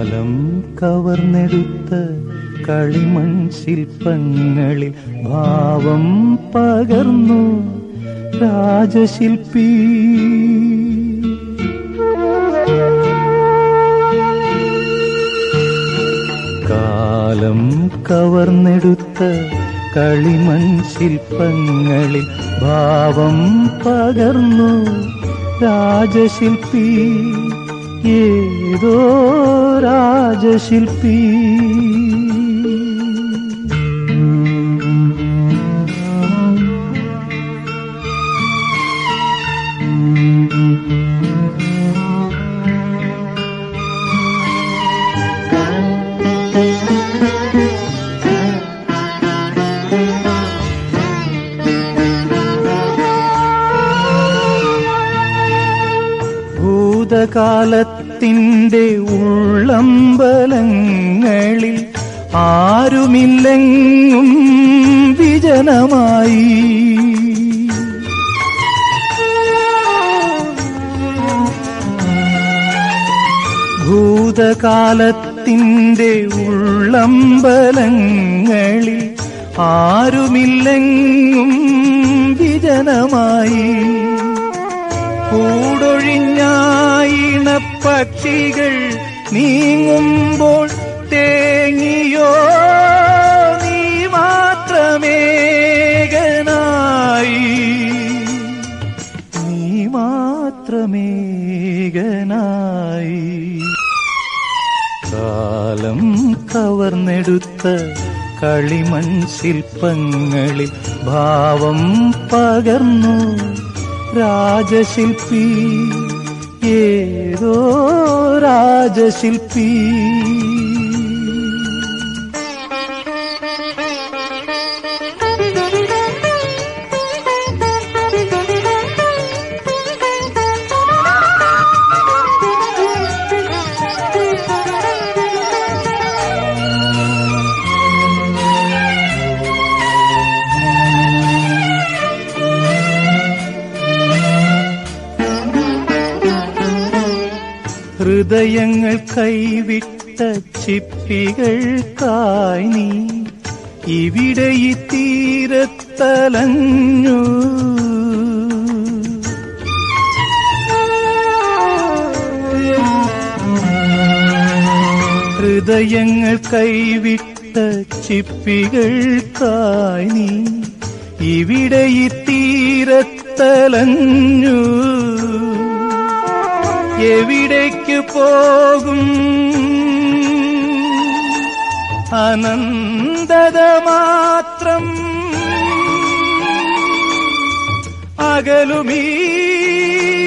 കാലം കവർന്നെടുത്ത കളിമൺ ശില്പങ്ങളിൽ ഭാവം പകർന്നു രാജശില്പി കാലം കവർന്നെടുത്ത കളിമൺ ശില്പങ്ങളിൽ ഭാവം പകർന്നു രാജശില്പി ഏതോ രാജശില്പി ഭൂതകാലത്തിൻ്റെ ഉള്ളമ്പലങ്ങളിൽ ആരുമില്ലെങ്ങും വിജനമായി ഭൂതകാലത്തിൻ്റെ ഉള്ളമ്പലങ്ങളിൽ ആരുമില്ലെങ്ങും വിജനമായി കൂടൊഴിഞ്ഞായിണ പക്ഷികൾ നീങ്ങുമ്പോൾ തേങ്ങിയോ നീ മാത്രമേകനായി നീ മാത്രമേകനായി കാലം കവർന്നെടുത്ത കളിമൺ ശില്പങ്ങളിൽ ഭാവം പകർന്നു രാജശില്പി ഏതോ രാജശില്പി ഹൃദയങ്ങൾ കൈവിട്ട ചിപ്പികൾക്കായി നീ ഇവിടെ ഈ തീരത്തലഞ്ഞു ഹൃദയങ്ങൾ കൈവിട്ട ചിപ്പികൾക്കായി നീ ഇവിടെ ഈ തീരത്തലഞ്ഞു എവിടേക്ക് പോകും അനന്തത മാത്രം അകലുമീ